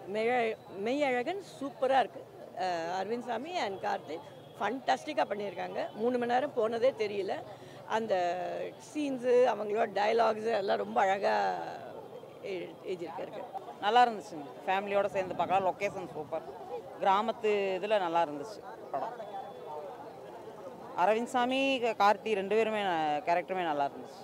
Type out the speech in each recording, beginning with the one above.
மெய் மெய்யழகன் சூப்பராக இருக்குது அரவிந்த் சாமி அண்ட் கார்த்திக் ஃபண்டாஸ்டிக்காக பண்ணியிருக்காங்க மூணு மணி நேரம் போனதே தெரியல அந்த சீன்ஸு அவங்களோட டயலாக்ஸு எல்லாம் ரொம்ப அழகாக எழுதியிருக்காரு நல்லா இருந்துச்சுங்க ஃபேமிலியோட சேர்ந்து பார்க்கலாம் லொக்கேஷன் சூப்பர் கிராமத்து இதில் நல்லா இருந்துச்சு படம் அரவிந்த் சாமி க- கார்த்தி ரெண்டு பேருமே கேரக்டருமே நல்லா இருந்துச்சு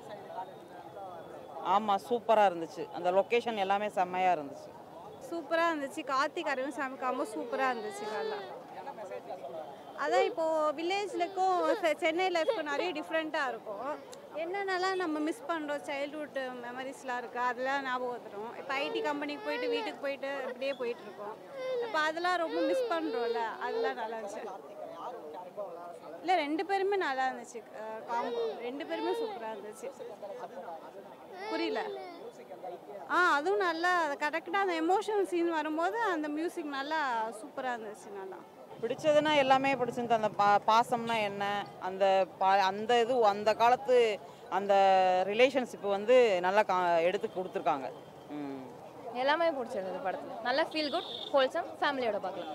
ஆமாம் சூப்பராக இருந்துச்சு அந்த லொக்கேஷன் எல்லாமே செம்மையாக இருந்துச்சு சூப்பராக இருந்துச்சு கார்த்திக் அரவிந்த் சாமி காம்போ சூப்பராக இருந்துச்சு நல்லா அதான் இப்போது வில்லேஜ்லக்கும் சென்னை லைஃப்க்கும் நிறைய டிஃப்ரெண்ட்டாக இருக்கும் என்னென்னலாம் நம்ம மிஸ் பண்ணுறோம் சைல்ட்ஹுட் மெமரிஸ்லாம் இருக்குது அதெல்லாம் ஞாபகம் வந்துடும் இப்போ ஐடி கம்பெனிக்கு போயிட்டு வீட்டுக்கு போயிட்டு இப்படியே போயிட்டுருக்கோம் இப்போ அதெல்லாம் ரொம்ப மிஸ் பண்ணுறோம்ல அதெல்லாம் நல்லா இருந்துச்சு இல்லை ரெண்டு பேருமே நல்லா இருந்துச்சு காம்போ ரெண்டு பேருமே சூப்பராக இருந்துச்சு புரியல ஆ அதுவும் நல்லா கரெக்டாக அந்த எமோஷனல் சீன் வரும்போது அந்த மியூசிக் நல்லா சூப்பராக இருந்துச்சு நல்லா பிடிச்சதுன்னா எல்லாமே பிடிச்சிருந்து அந்த பா பாசம்னா என்ன அந்த பா அந்த இது அந்த காலத்து அந்த ரிலேஷன்ஷிப் வந்து நல்லா கா எடுத்து கொடுத்துருக்காங்க ம் எல்லாமே பிடிச்சிருந்தது படத்தில் நல்லா ஃபீல் குட் ஹோல்சம் ஃபேமிலியோட பார்க்கலாம்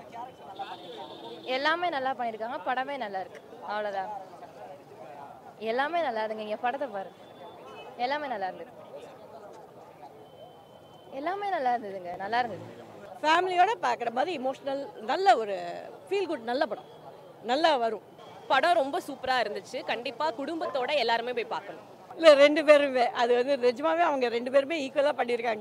எல்லாமே நல்லா பண்ணியிருக்காங்க படமே நல்லா இருக்கு அவ்வளோதான் எல்லாமே நல்லா இருந்துங்க இங்கே படத்தை பாரு எல்லாமே நல்லா இருந்தது எல்லாமே நல்லா இருந்ததுங்க நல்லா இருந்தது ஃபேமிலியோட பார்க்குற மாதிரி இமோஷ்னல் நல்ல ஒரு ஃபீல் குட் நல்ல படம் நல்லா வரும் படம் ரொம்ப சூப்பராக இருந்துச்சு கண்டிப்பாக குடும்பத்தோட எல்லாருமே போய் பார்க்கணும் இல்லை ரெண்டு பேருமே அது வந்து நிஜமாவே அவங்க ரெண்டு பேருமே ஈக்குவலாக பண்ணியிருக்காங்க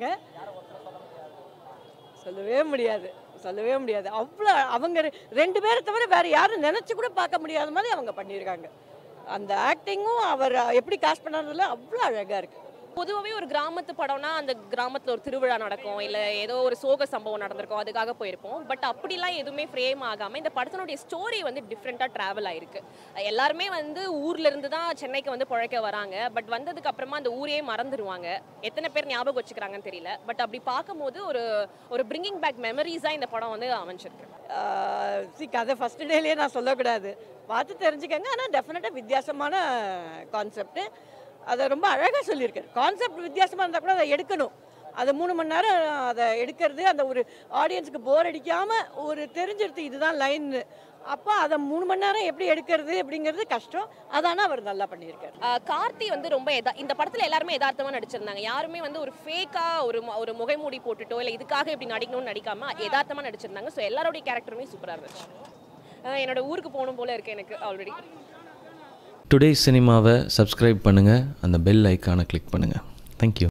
சொல்லவே முடியாது சொல்லவே முடியாது அவ்வளோ அவங்க ரெ- ரெண்டு பேரை தவிர வேறு யாரும் நினச்சி கூட பார்க்க முடியாத மாதிரி அவங்க பண்ணியிருக்காங்க அந்த ஆக்டிங்கும் அவர் எப்படி காஸ்ட் பண்ணாததில் அவ்வளோ அழகாக இருக்குது பொதுவாகவே ஒரு கிராமத்து படம்னா அந்த கிராமத்தில் ஒரு திருவிழா நடக்கும் இல்லை ஏதோ ஒரு சோக சம்பவம் நடந்திருக்கும் அதுக்காக போயிருப்போம் பட் அப்படிலாம் எதுவுமே ஃப்ரேம் ஆகாமல் இந்த படத்தினுடைய ஸ்டோரி வந்து டிஃப்ரெண்ட்டாக ட்ராவல் ஆயிருக்கு எல்லாருமே வந்து ஊர்ல இருந்து தான் சென்னைக்கு வந்து பிழைக்க வராங்க பட் வந்ததுக்கு அப்புறமா அந்த ஊரையே மறந்துடுவாங்க எத்தனை பேர் ஞாபகம் வச்சுக்கிறாங்கன்னு தெரியல பட் அப்படி பார்க்கும்போது ஒரு ஒரு பிரிங்கிங் பேக் மெமரிஸாக இந்த படம் வந்து அமைஞ்சிருக்கு சி கதை ஃபஸ்ட் டேலேயே நான் சொல்லக்கூடாது பார்த்து தெரிஞ்சுக்கங்க ஆனால் டெஃபினட்டாக வித்தியாசமான கான்செப்ட்டு அதை ரொம்ப அழகாக சொல்லியிருக்காரு கான்செப்ட் வித்தியாசமாக இருந்தால் கூட அதை எடுக்கணும் அதை மூணு மணி நேரம் அதை எடுக்கிறது அந்த ஒரு ஆடியன்ஸுக்கு போர் அடிக்காமல் ஒரு தெரிஞ்சிருது இதுதான் லைன்னு அப்போ அதை மூணு மணி நேரம் எப்படி எடுக்கிறது அப்படிங்கிறது கஷ்டம் அதான அவர் நல்லா பண்ணியிருக்காரு ஆஹ் கார்த்தி வந்து ரொம்ப எதா இந்த படத்துல எல்லாருமே யதார்த்தமா நடிச்சிருந்தாங்க யாருமே வந்து ஒரு ஃபேக்கா ஒரு ம- ஒரு முகைமூடி போட்டுட்டோ இல்லை இதுக்காக இப்படி நடிக்கணும்னு நடிக்காம யதார்த்தமா நடிச்சிருந்தாங்க ஸோ எல்லாருடைய கேரக்டருமே சூப்பரா இருந்துச்சு ஆஹ் என்னோட ஊருக்கு போகணும் போல இருக்கு எனக்கு ஆல்ரெடி டுடே சினிமாவை சப்ஸ்கிரைப் பண்ணுங்கள் அந்த பெல் ஐக்கானை கிளிக் பண்ணுங்கள் தேங்க்யூ